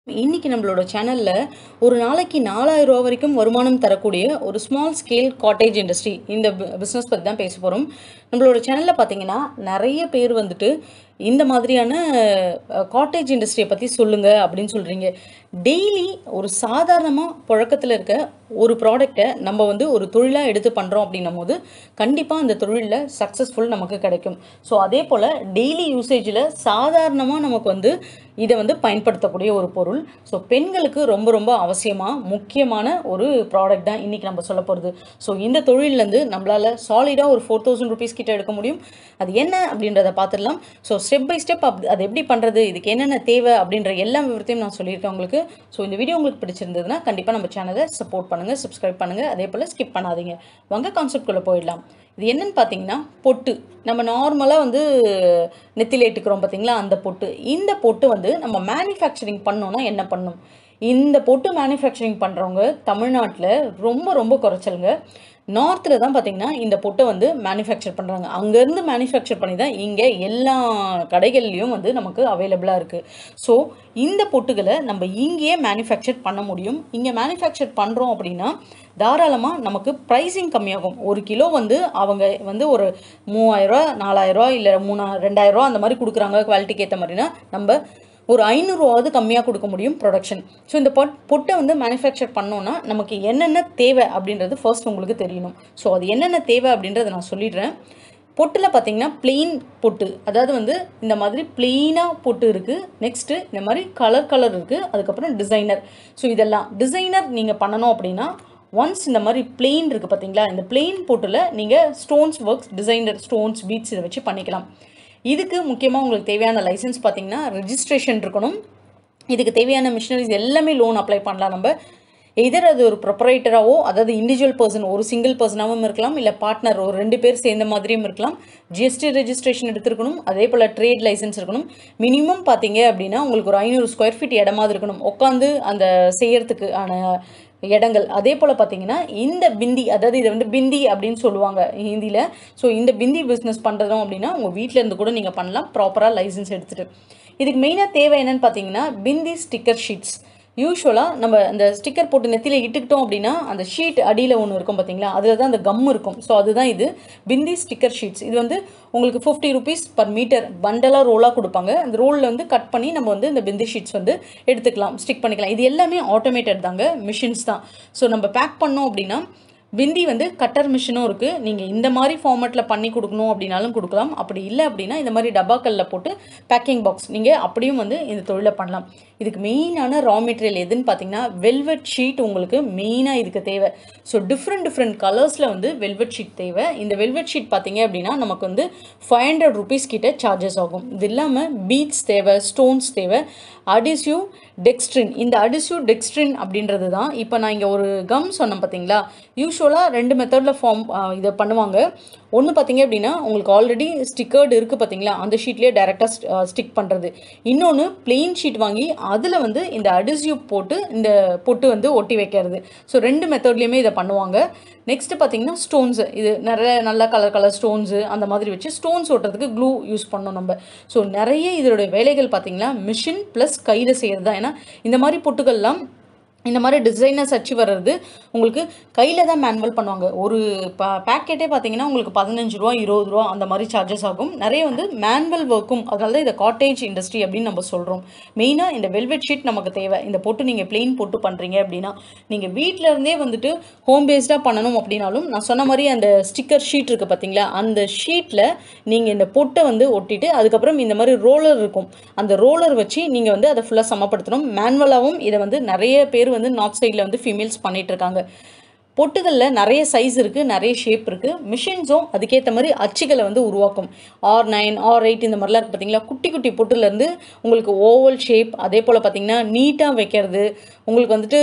இன்னைக்கு நம்மளோட சேனல்ல ஒரு நாளைக்கு நாலாயிரம் ரூபா வரைக்கும் வருமானம் தரக்கூடிய ஒரு ஸ்மால் ஸ்கேல் காட்டேஜ் இண்டஸ்ட்ரி இந்த பிஸ்னஸ் பற்றி தான் பேச போகிறோம் நம்மளோட சேனலில் பார்த்தீங்கன்னா நிறைய பேர் வந்துட்டு இந்த மாதிரியான காட்டேஜ் இண்டஸ்ட்ரியை பற்றி சொல்லுங்க அப்படின்னு சொல்கிறீங்க டெய்லி ஒரு சாதாரணமாக புழக்கத்தில் இருக்க ஒரு ப்ராடக்டை நம்ம வந்து ஒரு தொழிலாக எடுத்து பண்ணுறோம் அப்படின்னும் போது கண்டிப்பாக அந்த தொழிலில் சக்ஸஸ்ஃபுல் நமக்கு கிடைக்கும் ஸோ அதே போல் டெய்லி யூசேஜில் சாதாரணமாக நமக்கு வந்து இதை வந்து பயன்படுத்தக்கூடிய ஒரு பொருள் ஸோ பெண்களுக்கு ரொம்ப ரொம்ப அவசியமாக முக்கியமான ஒரு ப்ராடக்ட் தான் இன்றைக்கி நம்ம சொல்ல போகிறது ஸோ இந்த தொழிலேருந்து நம்மளால் சாலிடாக ஒரு ஃபோர் தௌசண்ட் ருபீஸ் கிட்ட எடுக்க முடியும் அது என்ன அப்படின்றத பார்த்துடலாம் so step by step up அது எப்படி பண்ணுறது இதுக்கு என்னென்ன தேவை அப்படின்ற எல்லா விவரத்தையும் நான் சொல்லியிருக்கேன் உங்களுக்கு ஸோ இந்த வீடியோ உங்களுக்கு பிடிச்சிருந்ததுன்னா கண்டிப்பாக நம்ம சேனலை சப்போர்ட் பண்ணுங்கள் சப்ஸ்கிரைப் பண்ணுங்கள் அதே போல் ஸ்கிப் பண்ணாதீங்க வாங்க கான்செப்ட்குள்ளே போயிடலாம் இது என்னன்னு பார்த்தீங்கன்னா பொட்டு நம்ம நார்மலாக வந்து நெத்தில இட்டுக்கிறோம் பார்த்தீங்களா அந்த பொட்டு இந்த பொட்டு வந்து நம்ம மேனுஃபேக்சரிங் பண்ணோன்னா என்ன பண்ணும் இந்த பொட்டு மேனுஃபேக்சரிங் பண்ணுறவங்க தமிழ்நாட்டில் ரொம்ப ரொம்ப குறைச்சலுங்க நார்த்தில் தான் பார்த்தீங்கன்னா இந்த பொட்டை வந்து மேனுஃபேக்சர் பண்ணுறாங்க அங்கேருந்து மேனுஃபேக்சர் பண்ணி தான் இங்கே எல்லா கடைகள்லையும் வந்து நமக்கு அவைலபிளாக இருக்குது ஸோ இந்த பொட்டுகளை நம்ம இங்கேயே மேனுஃபேக்சர் பண்ண முடியும் இங்கே மேனுஃபேக்சர் பண்ணுறோம் அப்படின்னா தாராளமாக நமக்கு ப்ரைஸிங் கம்மியாகும் ஒரு கிலோ வந்து அவங்க வந்து ஒரு மூவாயிரரூவா நாலாயிரரூவா இல்லை மூணா ரெண்டாயிரரூவா அந்த மாதிரி கொடுக்குறாங்க குவாலிட்டிக்கு ஏற்ற மாதிரினா நம்ம ஒரு ஐநூறுரூவாவது கம்மியாக கொடுக்க முடியும் ப்ரொடக்ஷன் ஸோ இந்த பொட் பொட்டை வந்து மேனுஃபேக்சர் பண்ணோன்னா நமக்கு என்னென்ன தேவை அப்படின்றது ஃபர்ஸ்ட் உங்களுக்கு தெரியணும் ஸோ அது என்னென்ன தேவை அப்படின்றத நான் சொல்லிடுறேன் பொட்டில் பார்த்தீங்கன்னா பிளெயின் பொட்டு அதாவது வந்து இந்த மாதிரி பிளெயினாக பொட்டு இருக்குது நெக்ஸ்ட்டு இந்த மாதிரி கலர் கலர் இருக்குது அதுக்கப்புறம் டிசைனர் ஸோ இதெல்லாம் டிசைனர் நீங்கள் பண்ணணும் அப்படின்னா ஒன்ஸ் இந்த மாதிரி பிளெயின் இருக்குது பார்த்தீங்களா இந்த பிளெயின் பொட்டில் நீங்கள் stones works designer stones beads இதை வச்சு பண்ணிக்கலாம் இதுக்கு முக்கியமாக உங்களுக்கு தேவையான லைசன்ஸ் பார்த்தீங்கன்னா ரெஜிஸ்ட்ரேஷன் இருக்கணும் இதுக்கு தேவையான மிஷினரிஸ் எல்லாமே லோன் அப்ளை பண்ணலாம் நம்ம எதர் அது ஒரு ப்ரொப்பரேட்டராகவோ அதாவது இண்டிவிஜுவல் பர்சன் ஒரு சிங்கிள் பர்சனாகவும் இருக்கலாம் இல்லை பார்ட்னர் ஒரு ரெண்டு பேர் சேர்ந்த மாதிரியும் இருக்கலாம் ஜிஎஸ்டி ரெஜிஸ்ட்ரேஷன் எடுத்துருக்கணும் அதே போல் ட்ரேட் லைசன்ஸ் இருக்கணும் மினிமம் பார்த்தீங்க அப்படின்னா உங்களுக்கு ஒரு ஐநூறு ஸ்கொயர் ஃபீட் இடமாவது இருக்கணும் உட்காந்து அந்த செய்யறதுக்கு ஆன இடங்கள் அதே போல் பார்த்தீங்கன்னா இந்த பிந்தி அதாவது இதை வந்து பிந்தி அப்படின்னு சொல்லுவாங்க ஹிந்தியில் ஸோ இந்த பிந்தி பிஸ்னஸ் பண்ணுறதும் அப்படின்னா உங்கள் வீட்டில் இருந்து கூட நீங்கள் பண்ணலாம் ப்ராப்பராக லைசன்ஸ் எடுத்துகிட்டு இதுக்கு மெயினாக தேவை என்னன்னு பார்த்தீங்கன்னா பிந்தி ஸ்டிக்கர் ஷீட்ஸ் யூஸ்வலாக நம்ம அந்த ஸ்டிக்கர் போட்டு நெத்தியில் இட்டுக்கிட்டோம் அப்படின்னா அந்த ஷீட் அடியில் ஒன்று இருக்கும் பார்த்தீங்களா அதில் தான் அந்த கம் இருக்கும் ஸோ அதுதான் இது பிந்தி ஸ்டிக்கர் ஷீட்ஸ் இது வந்து உங்களுக்கு ஃபிஃப்டி ருபீஸ் பர் மீட்டர் பண்டலாக ரோலாக கொடுப்பாங்க அந்த ரோலில் வந்து கட் பண்ணி நம்ம வந்து இந்த பிந்தி ஷீட்ஸ் வந்து எடுத்துக்கலாம் ஸ்டிக் பண்ணிக்கலாம் இது எல்லாமே ஆட்டோமேட்டட் தாங்க மிஷின்ஸ் தான் ஸோ நம்ம பேக் பண்ணோம் அப்படின்னா பிந்தி வந்து கட்டர் மிஷினும் இருக்குது நீங்கள் இந்த மாதிரி ஃபார்மேட்டில் பண்ணி கொடுக்கணும் அப்படின்னாலும் கொடுக்கலாம் அப்படி இல்லை அப்படின்னா இந்த மாதிரி டப்பாக்கல்லில் போட்டு பேக்கிங் பாக்ஸ் நீங்கள் அப்படியும் வந்து இந்த தொழிலை பண்ணலாம் இதுக்கு மெயினான ரா மெட்டீரியல் எதுன்னு பார்த்தீங்கன்னா வெல்வெட் ஷீட் உங்களுக்கு மெயினாக இதுக்கு தேவை ஸோ டிஃப்ரெண்ட் டிஃப்ரெண்ட் கலர்ஸில் வந்து வெல்வெட் ஷீட் தேவை இந்த வெல்வெட் ஷீட் பார்த்தீங்க அப்படின்னா நமக்கு வந்து ஃபைவ் ஹண்ட்ரட் ருபீஸ் கிட்ட சார்ஜஸ் ஆகும் இது இல்லாமல் பீட்ஸ் தேவை ஸ்டோன்ஸ் தேவை அடிசிவ் டெக்ஸ்ட்ரின் இந்த அடிசிவ் டெக்ஸ்ட்ரின் அப்படின்றது தான் இப்போ நான் இங்கே ஒரு கம் சொன்னேன் பார்த்தீங்களா யூஸ்வலாக ரெண்டு மெத்தடில் ஃபார்ம் இதை பண்ணுவாங்க ஒன்று பார்த்தீங்க அப்படின்னா உங்களுக்கு ஆல்ரெடி ஸ்டிக்கர்டு இருக்குது பார்த்தீங்களா அந்த ஷீட்லேயே டேரெக்டாக ஸ்டிக் பண்ணுறது இன்னொன்று பிளெயின் ஷீட் வாங்கி அதில் வந்து இந்த அடிசிவ் போட்டு இந்த பொட்டு வந்து ஒட்டி வைக்கிறது ஸோ ரெண்டு மெத்தட்லேயுமே இதை பண்ணுவாங்க நெக்ஸ்ட்டு பார்த்தீங்கன்னா ஸ்டோன்ஸு இது நிறைய நல்ல கலர் கலர் ஸ்டோன்ஸு அந்த மாதிரி வச்சு ஸ்டோன்ஸ் ஓட்டுறதுக்கு க்ளூ யூஸ் பண்ணோம் நம்ம ஸோ நிறைய இதோடைய வேலைகள் பார்த்தீங்கன்னா மிஷின் ப்ளஸ் கையில் செய்கிறது தான் ஏன்னா இந்த மாதிரி பொட்டுகள்லாம் இந்த மாதிரி டிசைனர்ஸ் அச்சு வர்றது உங்களுக்கு கையில் தான் மேனுவல் பண்ணுவாங்க ஒரு ப பேக்கெட்டே பார்த்தீங்கன்னா உங்களுக்கு பதினஞ்சு ரூபா இருபது ரூபா அந்த மாதிரி சார்ஜஸ் ஆகும் நிறைய வந்து மேனுவல் ஒர்க்கும் அதனால தான் இதை காட்டேஜ் இண்டஸ்ட்ரி அப்படின்னு நம்ம சொல்கிறோம் மெயினாக இந்த வெல்வெட் ஷீட் நமக்கு தேவை இந்த பொட்டு நீங்கள் பிளெயின் போட்டு பண்ணுறீங்க அப்படின்னா நீங்கள் வீட்டில் இருந்தே வந்துட்டு ஹோம் பேஸ்டாக பண்ணணும் அப்படின்னாலும் நான் சொன்ன மாதிரி அந்த ஸ்டிக்கர் ஷீட் இருக்குது பார்த்தீங்களா அந்த ஷீட்டில் நீங்கள் இந்த பொட்டை வந்து ஒட்டிட்டு அதுக்கப்புறம் இந்த மாதிரி ரோலர் இருக்கும் அந்த ரோலர் வச்சு நீங்கள் வந்து அதை ஃபுல்லாக சமப்படுத்தணும் மேனுவலாகவும் இதை வந்து நிறைய பேர் வந்து நார்த் சைடில் வந்து ஃபீமேல்ஸ் பண்ணிட்டு இருக்காங்க பொட்டுகளில் நிறைய சைஸ் இருக்குது நிறைய ஷேப் இருக்குது மிஷின்ஸும் அதுக்கேற்ற மாதிரி அச்சுகளை வந்து உருவாக்கும் ஆர் நைன் ஆர் எயிட் இந்த மாதிரிலாம் இருக்குது பார்த்தீங்களா குட்டி குட்டி பொட்டுலேருந்து உங்களுக்கு ஓவல் ஷேப் அதே போல் பார்த்தீங்கன்னா நீட்டாக வைக்கிறது உங்களுக்கு வந்துட்டு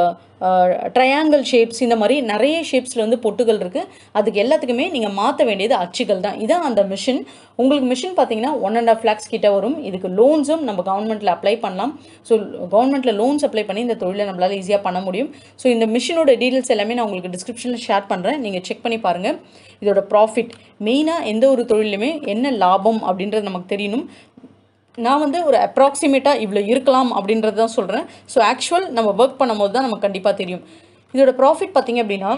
ட்ரையாங்கிள் ஷேப்ஸ் இந்த மாதிரி நிறைய ஷேப்ஸில் வந்து பொட்டுகள் இருக்குது அதுக்கு எல்லாத்துக்குமே நீங்கள் மாற்ற வேண்டியது அச்சுகள் தான் இதான் அந்த மிஷின் உங்களுக்கு மிஷின் பார்த்தீங்கன்னா ஒன் அண்ட் ஆஃப் லேக்ஸ் கிட்ட வரும் இதுக்கு லோன்ஸும் நம்ம கவர்மெண்ட்டில் அப்ளை பண்ணலாம் ஸோ கவர்மெண்ட்டில் லோன்ஸ் அப்ளை பண்ணி இந்த தொழிலை நம்மளால் ஈஸியாக பண்ண முடியும் ஸோ இந்த மிஷினோட டீட்டெயில்ஸ் எல்லாமே நான் உங்களுக்கு டிஸ்கிரிப்ஷனில் ஷேர் பண்ணுறேன் நீங்கள் செக் பண்ணி பாருங்கள் இதோட ப்ராஃபிட் மெயினாக எந்த ஒரு தொழிலுமே என்ன லாபம் அப்படின்றது நமக்கு தெரியணும் நான் வந்து ஒரு அப்ராக்சிமேட்டாக இவ்வளோ இருக்கலாம் அப்படின்றது தான் சொல்கிறேன் ஸோ ஆக்சுவல் நம்ம ஒர்க் பண்ணும்போது தான் நமக்கு கண்டிப்பாக தெரியும் இதோட ப்ராஃபிட் பார்த்தீங்க அப்படின்னா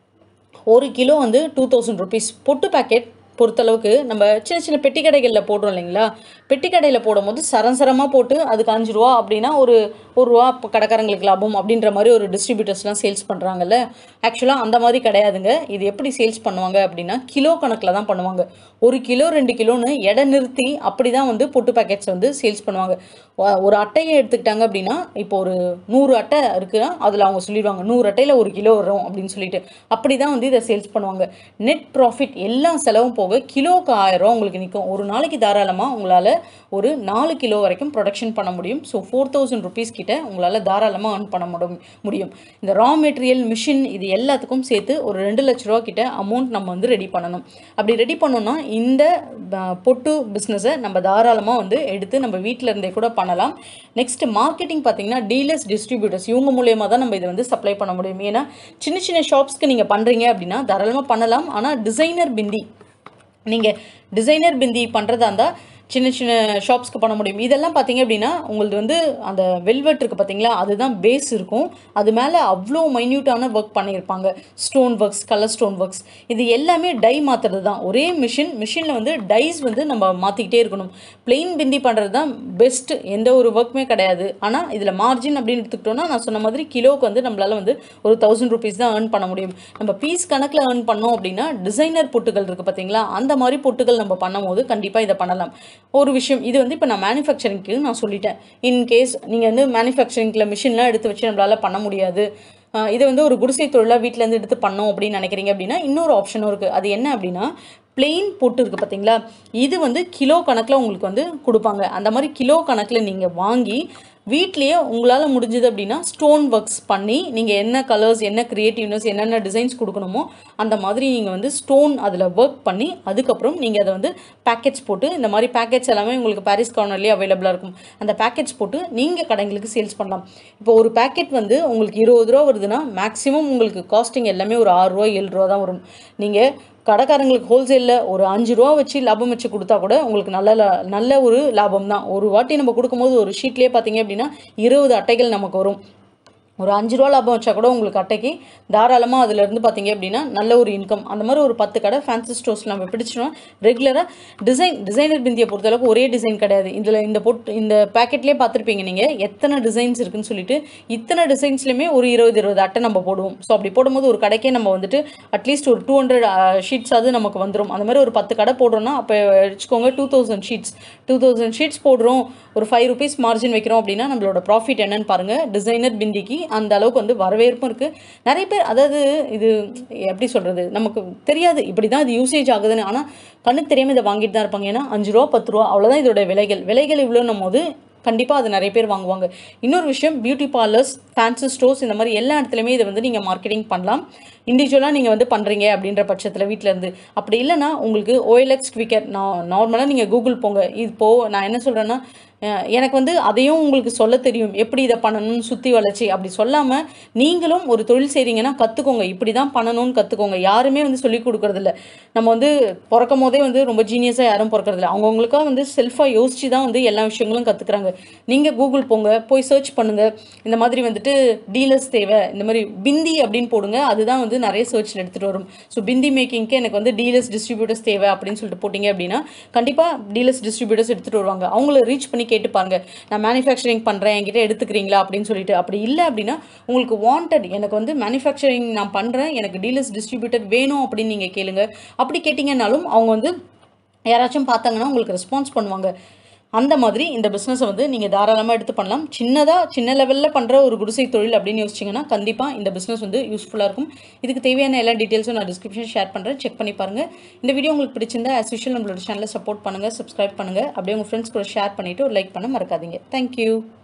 ஒரு கிலோ வந்து டூ தௌசண்ட் ருபீஸ் பொட்டு பேக்கெட் பொறுத்தளவுக்கு நம்ம சின்ன சின்ன பெட்டி கடைகளில் போடுறோம் இல்லைங்களா பெட்டி கடையில் போடும்போது சரசரமாக போட்டு அதுக்கு அஞ்சு ரூபா அப்படின்னா ஒரு ஒரு ரூபா இப்போ கடைக்காரங்களுக்கு லாபம் அப்படின்ற மாதிரி ஒரு டிஸ்ட்ரிபியூட்டர்ஸ்லாம் சேல்ஸ் பண்ணுறாங்கல்ல ஆக்சுவலாக அந்த மாதிரி கிடையாதுங்க இது எப்படி சேல்ஸ் பண்ணுவாங்க அப்படின்னா கிலோ கணக்கில் தான் பண்ணுவாங்க ஒரு கிலோ ரெண்டு கிலோன்னு எடை நிறுத்தி அப்படி தான் வந்து பொட்டு பேக்கெட்ஸ் வந்து சேல்ஸ் பண்ணுவாங்க ஒ- ஒரு அட்டையை எடுத்துக்கிட்டாங்க அப்படின்னா இப்போ ஒரு நூறு அட்டை இருக்குன்னா அதில் அவங்க சொல்லிடுவாங்க நூறு அட்டையில் ஒரு கிலோ வரும் அப்படின்னு சொல்லிட்டு அப்படி தான் வந்து இதை சேல்ஸ் பண்ணுவாங்க நெட் ப்ராஃபிட் எல்லா செலவும் போக கிலோவுக்கு ஆயிரம் ரூபா உங்களுக்கு நிற்கும் ஒரு நாளைக்கு தாராளமாக உங்களால் ஒரு நாலு கிலோ வரைக்கும் ப்ரொடக்ஷன் பண்ண முடியும் ஸோ ஃபோர் தௌசண்ட் ருபீஸ் கிட்ட உங்களால் தாராளமாக earn பண்ண முடியும் முடியும் இந்த ரா மெட்டீரியல் மிஷின் இது எல்லாத்துக்கும் சேர்த்து ஒரு ரெண்டு லட்ச ரூபா கிட்ட அமௌண்ட் நம்ம வந்து ரெடி பண்ணணும் அப்படி ரெடி பண்ணோம்னா இந்த அஹ், பொட்டு பிஸ்னஸை நம்ம தாராளமாக வந்து எடுத்து நம்ம வீட்டில் இருந்தே கூட பண்ணலாம் நெக்ஸ்ட் மார்க்கெட்டிங் பார்த்தீங்கன்னா டீலர்ஸ் டிஸ்ட்ரிபியூட்டர்ஸ் இவங்க மூலியமாக தான் நம்ம இதை வந்து சப்ளை பண்ண முடியும் ஏன்னா சின்ன சின்ன ஷாப்ஸ்க்கு நீங்கள் பண்ணுறீங்க அப்படின்னா தாராளமாக பண்ணலாம் ஆனால் டிசைனர் பிந்தி நீங்கள் டிசைனர் பிந்தி பண்ணுறதா இருந்தால் சின்ன சின்ன ஷாப்ஸ்க்கு பண்ண முடியும் இதெல்லாம் பார்த்தீங்க அப்படின்னா உங்களது வந்து அந்த வெல்வெட் இருக்குது பார்த்தீங்களா அதுதான் பேஸ் இருக்கும் அது மேலே அவ்வளோ மைன்யூட்டான ஒர்க் பண்ணியிருப்பாங்க stone works colour stone works இது எல்லாமே டை மாற்றுறது தான் ஒரே மிஷின் மிஷினில் வந்து டைஸ் வந்து நம்ம மாற்றிக்கிட்டே இருக்கணும் பிளெயின் பிந்தி பண்ணுறது தான் பெஸ்ட் எந்த ஒரு ஒர்க்குமே கிடையாது ஆனால் இதில் மார்ஜின் அப்படின்னு எடுத்துக்கிட்டோம்னா நான் சொன்ன மாதிரி கிலோவுக்கு வந்து நம்மளால் வந்து ஒரு தௌசண்ட் ருபீஸ் தான் ஏர்ன் பண்ண முடியும் நம்ம பீஸ் கணக்கில் ஏர்ன் பண்ணோம் அப்படின்னா டிசைனர் பொட்டுகள் இருக்குது பார்த்தீங்களா அந்த மாதிரி பொட்டுகள் நம்ம பண்ணும்போது கண்டிப்பாக இதை பண்ணலாம் ஒரு விஷயம் இது வந்து இப்போ நான் மேனுஃபேக்சரிங்க்கு நான் சொல்லிட்டேன் இன்கேஸ் நீங்கள் வந்து மேனுஃபேக்சரிங்கில் மிஷின்லாம் எடுத்து வச்சு நம்மளால் பண்ண முடியாது ஆஹ் இதை வந்து ஒரு குடிசை தொழிலாக வீட்டிலேருந்து எடுத்து பண்ணோம் அப்படின்னு நினைக்கிறீங்க அப்படின்னா இன்னொரு ஆப்ஷனும் இருக்குது அது என்ன அப்படின்னா பிளெயின் பொட்டு இருக்குது பார்த்தீங்களா இது வந்து கிலோ கணக்கில் உங்களுக்கு வந்து கொடுப்பாங்க அந்த மாதிரி கிலோ கணக்கில் நீங்கள் வாங்கி வீட்லேயே உங்களால் முடிஞ்சது அப்படின்னா ஸ்டோன் ஒர்க்ஸ் பண்ணி நீங்கள் என்ன கலர்ஸ் என்ன க்ரியேட்டிவ்னஸ் என்னென்ன டிசைன்ஸ் கொடுக்கணுமோ அந்த மாதிரி நீங்கள் வந்து ஸ்டோன் அதில் ஒர்க் பண்ணி அதுக்கப்புறம் நீங்கள் அதை வந்து பேக்கெட்ஸ் போட்டு இந்த மாதிரி பேக்கெட்ஸ் எல்லாமே உங்களுக்கு பாரிஸ் கார்னர்லேயே அவைலபிளாக இருக்கும் அந்த பேக்கெட்ஸ் போட்டு நீங்கள் கடைங்களுக்கு சேல்ஸ் பண்ணலாம் இப்போ ஒரு பேக்கெட் வந்து உங்களுக்கு இருபது ரூபா வருதுன்னா மேக்ஸிமம் உங்களுக்கு காஸ்டிங் எல்லாமே ஒரு ஆறு ரூபா ஏழு ரூபா தான் வரும் நீங்கள் கடைக்காரங்களுக்கு ஹோல்சேலில் ஒரு அஞ்சு ரூபா வச்சு லாபம் வச்சு கொடுத்தா கூட உங்களுக்கு நல்ல லா- நல்ல ஒரு லாபம் தான் ஒரு வாட்டி நம்ம கொடுக்கும்போது ஒரு ஷீட்லேயே பார்த்தீங்க அப்படின்னா இருபது அட்டைகள் நமக்கு வரும் ஒரு அஞ்சு ரூபா லாபம் வச்சா கூட உங்களுக்கு அட்டைக்கு தாராளமாக அதுலேருந்து பார்த்தீங்க அப்படின்னா நல்ல ஒரு இன்கம் அந்த மாதிரி ஒரு பத்து கடை ஃபேன்சி ஸ்டோர்ஸ் நம்ம பிடிச்சிட்டோம்னா ரெகுலராக டிசைன் டிசைனர் பிந்தியை பொறுத்தளவுக்கு ஒரே டிசைன் கிடையாது இதில் இந்த பொட்டு இந்த பேக்கெட்லேயே பார்த்துருப்பீங்க நீங்கள் எத்தனை டிசைன்ஸ் இருக்குன்னு சொல்லிட்டு இத்தனை டிசைன்ஸ்லையுமே ஒரு இருபது இருபது அட்டை நம்ம போடுவோம் ஸோ அப்படி போடும்போது ஒரு கடைக்கே நம்ம வந்துட்டு அட்லீஸ்ட் ஒரு டூ ஹண்ட்ரட் ஷீட்ஸாவது நமக்கு வந்துடும் அந்த மாதிரி ஒரு பத்து கடை போடுறோம்னா அப்போ வச்சுக்கோங்க two thousand sheets two thousand sheets போடுறோம் ஒரு ஃபைவ் ருபீஸ் மார்ஜின் வைக்கிறோம் அப்படின்னா நம்மளோட ப்ராஃபிட் என்னன்னு பாருங்கள் டிசைனர் பிந்திக்கு அந்த அளவுக்கு வந்து வரவேற்பும் இருக்குது நிறைய பேர் அதாவது இது எப்படி சொல்கிறது நமக்கு தெரியாது இப்படி தான் இது யூசேஜ் ஆகுதுன்னு ஆனால் கண்ணுக்கு தெரியாமல் இதை வாங்கிட்டு தான் இருப்பாங்க ஏன்னா அஞ்சு ரூபா பத்து ரூபா அவ்வளோதான் இதோட விலைகள் விலைகள் இவ்வளோன்னும் போது கண்டிப்பாக அது நிறைய பேர் வாங்குவாங்க இன்னொரு விஷயம் பியூட்டி பார்லர்ஸ் ஃபேன்சி ஸ்டோர்ஸ் இந்த மாதிரி எல்லா இடத்துலையுமே இதை வந்து நீங்கள் மார்க்கெட்டிங் பண்ணலாம் இண்டிவிஜுவலாக நீங்கள் வந்து பண்ணுறீங்க அப்படின்ற பட்சத்தில் வீட்டில் இருந்து அப்படி இல்லைன்னா உங்களுக்கு ஓஎல்எக்ஸ் குவிக்கர் நான் நார்மலாக நீங்கள் கூகுள் போங்க இப்போது நான் என்ன சொல்கிறேன்னா அஹ் எனக்கு வந்து அதையும் உங்களுக்கு சொல்ல தெரியும் எப்படி இதை பண்ணணும்னு சுற்றி வளர்ச்சி அப்படி சொல்லாமல் நீங்களும் ஒரு தொழில் செய்கிறீங்கன்னா கற்றுக்கோங்க இப்படி தான் பண்ணணும்னு கற்றுக்கோங்க யாருமே வந்து சொல்லிக் கொடுக்கறதில்ல நம்ம வந்து பிறக்கும் போதே வந்து ரொம்ப ஜீனியஸாக யாரும் பிறக்கறதில்ல அவங்கவுங்களுக்காக வந்து செல்ஃபாக யோசிச்சு தான் வந்து எல்லா விஷயங்களும் கற்றுக்குறாங்க நீங்கள் கூகுள் போங்க போய் சர்ச் பண்ணுங்கள் இந்த மாதிரி வந்துட்டு டீலர்ஸ் தேவை இந்த மாதிரி பிந்தி அப்படின்னு போடுங்க அதுதான் வந்து நிறைய சர்ச்சில் எடுத்துகிட்டு வரும் ஸோ பிந்தி மேக்கிங்க்கு எனக்கு வந்து டீலர்ஸ் டிஸ்ட்ரிபியூட்டர்ஸ் தேவை அப்படின்னு சொல்லிட்டு போட்டிங்க அப்படின்னா கண்டிப்பாக டீலர்ஸ் டிஸ்ட்ரிபியூட்டர்ஸ் எடுத்துகிட்டு வருவாங்க அவங்கள ரீச் பண்ணி கேட்டு பாருங்க நான் மேனுஃபேக்சரிங் பண்ணுறேன் என்கிட்ட எடுத்துக்கிறீங்களா அப்படின்னு சொல்லிட்டு அப்படி இல்லை அப்படின்னா உங்களுக்கு வாண்டட் எனக்கு வந்து மேனுஃபேக்சரிங் நான் பண்ணுறேன் எனக்கு டீலர்ஸ் டிஸ்ட்ரிபியூட்டர் வேணும் அப்படின்னு நீங்கள் கேளுங்க அப்படி கேட்டிங்கன்னாலும் அவங்க வந்து யாராச்சும் பார்த்தாங்கன்னா உங்களுக்கு ரெஸ்பான்ஸ் பண்ணுவாங்க அந்த மாதிரி இந்த பிஸ்னஸை வந்து நீங்கள் தாராளமாக எடுத்து பண்ணலாம் சின்னதாக சின்ன லெவலில் பண்ணுற ஒரு குடிசை தொழில் அப்படின்னு யோசிச்சிங்கன்னா கண்டிப்பாக இந்த பிஸ்னஸ் வந்து யூஸ்ஃபுல்லாக இருக்கும் இதுக்கு தேவையான எல்லா டீட்டெயில்ஸும் நான் டிஸ்கிரிப்ஷன் ஷேர் பண்ணுறேன் செக் பண்ணி பாருங்கள் இந்த வீடியோ உங்களுக்கு பிடிச்சிருந்தா ஆஸ் யூஷுவல் நம்மளோட சேனலை சப்போர்ட் பண்ணுங்கள் சப்ஸ்கிரைப் பண்ணுங்கள் அப்படியே உங்கள் ஃப்ரெண்ட்ஸ் கூட ஷேர் பண்ணிவிட்டு ஒரு லைக் பண்ண மறக்காதீங்க தேங்க்யூ